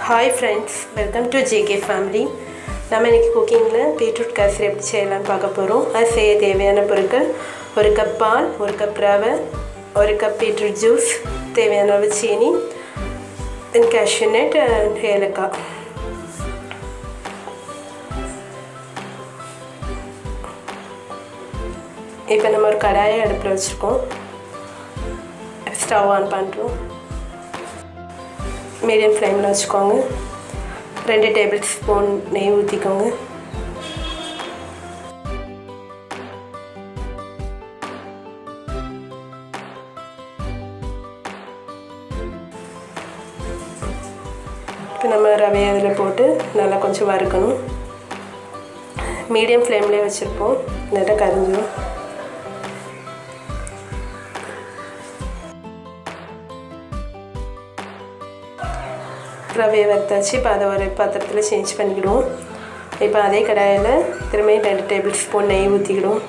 Hi friends welcome to JK family நம்ம இன்றைக்கி குக்கிங்கில் பீட்ரூட் கேசரி எப்படி செய்யலாம்னு பார்க்க போகிறோம் அது செய்ய தேவையான பொருட்கள் ஒரு கப் பால் ஒரு கப் ரவை ஒரு கப் பீட்ரூட் ஜூஸ் தேவையான அளவு சீனி தென் கேஷ்யூ நட் அண்ட் ஏலக்காய் இப்போ நம்ம ஒரு கடாயை அடுப்பில் வச்சுருக்கோம் ஸ்டவ் ஆன் பண்ணுறோம் மீடியம் ஃப்ளேமில் வச்சுக்கோங்க ரெண்டு டேபிள் ஸ்பூன் நெய் ஊற்றிக்கோங்க இப்போ நம்ம ரவையை அதில் போட்டு நல்லா கொஞ்சம் வறுக்கணும் மீடியம் ஃப்ளேம்லேயே வச்சுருப்போம் நல்லா கரிஞ்சிடும் ரவையை வறுத்தாச்சு இப்போ அதை ஒரு பாத்திரத்தில் சேஞ்ச் பண்ணிக்கிடுவோம் இப்போ அதே கடாயில் திரும்பியும் ரெண்டு டேபிள் ஸ்பூன் நெய் ஊற்றிக்கிடுவோம்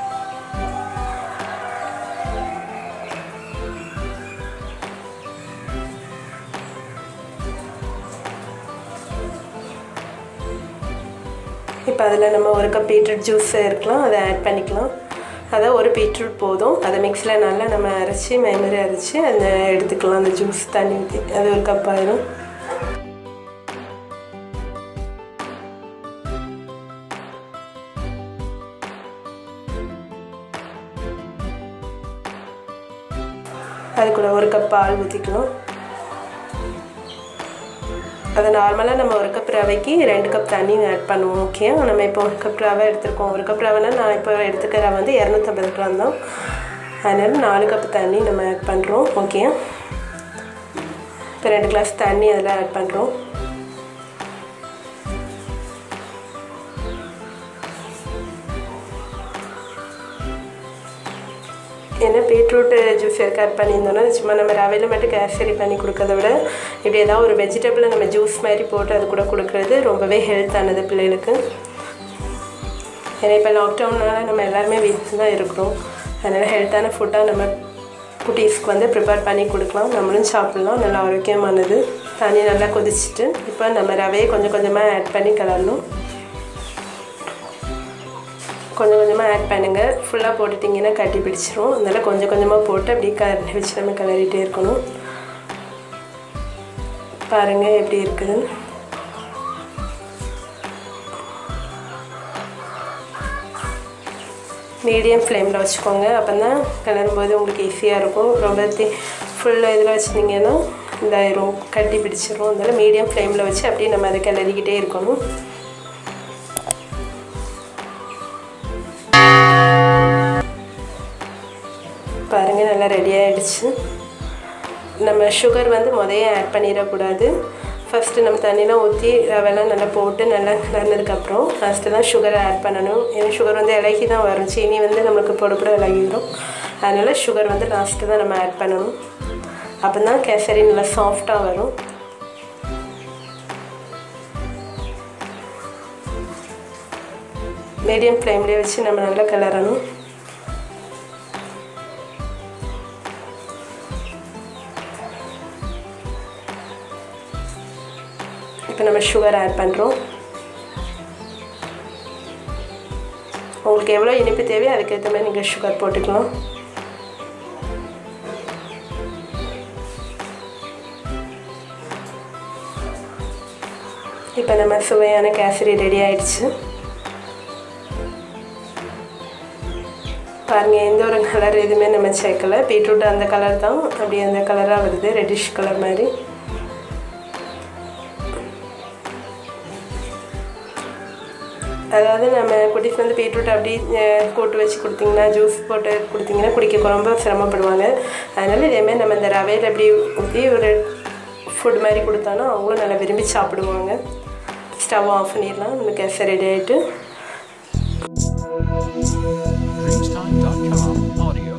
இப்போ அதில் நம்ம ஒரு கப் பீட்ரூட் ஜூஸ் இருக்கலாம் அதை ஆட் பண்ணிக்கலாம் அதான் ஒரு பீட்ரூட் போதும் அதை மிக்ஸில் நல்லா நம்ம அரைச்சி மைமரி அரைச்சி அதை எடுத்துக்கலாம் அந்த ஜூஸ் தண்ணி ஊற்றி அது ஒரு கப் ஆயிரும் அது கூட ஒரு கப் பால் ஊற்றிக்கணும் அது நார்மலாக நம்ம ஒரு கப் ரவைக்கு ரெண்டு கப் தண்ணி ஆட் பண்ணுவோம் ஓகே நம்ம இப்போ ஒரு கப் ரவை எடுத்துருக்கோம் ஒரு கப் ரவைனா நான் இப்போ எடுத்துக்கிற ரவை வந்து இரநூத்தம்பது கிராம் தான் அதனால் நாலு கப் தண்ணி நம்ம ஆட் பண்ணுறோம் ஓகே இப்போ ரெண்டு கிளாஸ் தண்ணி அதில் ஆட் பண்ணுறோம் ஏன்னா பீட்ரூட் ஜூஸ் எதுக்கு ஆட் பண்ணியிருந்தோம்னா சும்மா நம்ம ரவையில் மட்டும் கேசரி பண்ணி கொடுக்கறத விட இப்படி ஏதாவது ஒரு வெஜிடபிளை நம்ம ஜூஸ் மாதிரி போட்டு அது கூட கொடுக்குறது ரொம்பவே ஹெல்த்தானது பிள்ளைகளுக்கு ஏன்னா இப்போ லாக்டவுனால் நம்ம எல்லாருமே வீட்டில் தான் இருக்கிறோம் அதனால் ஹெல்த்தான ஃபுட்டாக நம்ம குட்டீஸ்க்கு வந்து ப்ரிப்பேர் பண்ணி கொடுக்கலாம் நம்மளும் சாப்பிட்லாம் நல்லா ஆரோக்கியமானது தண்ணி நல்லா கொதிச்சுட்டு இப்போ நம்ம ரவையை கொஞ்சம் கொஞ்சமாக ஆட் பண்ணி கலரணும் கொஞ்சம் கொஞ்சமாக ஆட் பண்ணுங்கள் ஃபுல்லாக போட்டுட்டிங்கன்னா கட்டி பிடிச்சிரும் அதனால் கொஞ்சம் கொஞ்சமாக போட்டு அப்படியே கரண்டி வச்சு நம்ம கிளறிட்டே இருக்கணும் பாருங்கள் எப்படி இருக்குதுன்னு மீடியம் ஃப்ளேமில் வச்சுக்கோங்க அப்போ தான் கிளறும்போது உங்களுக்கு ஈஸியாக இருக்கும் ரொம்ப தி ஃபுல்லாக இதில் வச்சுட்டிங்கன்னா இதாயிரும் கட்டி பிடிச்சிரும் அதனால் மீடியம் ஃப்ளேமில் வச்சு அப்படியே நம்ம அதை கிளறிக்கிட்டே இருக்கணும் பாருங்கள் நல்லா ரெடி ஆகிடுச்சு நம்ம சுகர் வந்து முதைய ஆட் பண்ணிடக்கூடாது ஃபஸ்ட்டு நம்ம தண்ணிலாம் ஊற்றி ரவெல்லாம் நல்லா போட்டு நல்லா கிளறினதுக்கப்புறம் லாஸ்ட்டு தான் சுகரை ஆட் பண்ணணும் ஏன்னா சுகர் வந்து இலகி தான் வரும் சீனி வந்து நம்மளுக்கு போட போட இலகிடும் அதனால் சுகர் வந்து லாஸ்ட்டு தான் நம்ம ஆட் பண்ணணும் அப்போ தான் கேசரி நல்லா சாஃப்டாக வரும் மீடியம் ஃப்ளேம்லேயே வச்சு நம்ம நல்லா கிளறணும் இப்போ நம்ம சுகர் ஆட் பண்ணுறோம் உங்களுக்கு எவ்வளோ இனிப்பு தேவையோ அதுக்கேற்ற மாதிரி நீங்கள் சுகர் போட்டுக்கலாம் இப்போ நம்ம சுவையான கேசரி ரெடி ஆயிடுச்சு பாருங்கள் எந்த ஒரு கலர் எதுவுமே நம்ம சேர்க்கலை பீட்ரூட் அந்த கலர் தான் அப்படி அந்த கலராக வருது ரெட்டிஷ் கலர் மாதிரி அதாவது நம்ம குட்டீஸ் வந்து பீட்ரூட் அப்படி கூட்டு வச்சு கொடுத்திங்கன்னா ஜூஸ் போட்டு கொடுத்திங்கன்னா குடிக்க ரொம்ப சிரமப்படுவாங்க அதனால் இதேமாதிரி நம்ம இந்த ரவையில் அப்படி ஊற்றி ஒரு ஃபுட் மாதிரி கொடுத்தோன்னா அவங்களும் நல்லா விரும்பி சாப்பிடுவாங்க ஸ்டவ் ஆஃப் பண்ணிடலாம் நம்ம கேசரி ரெடி ஆகிட்டு Dreamstime.com audio.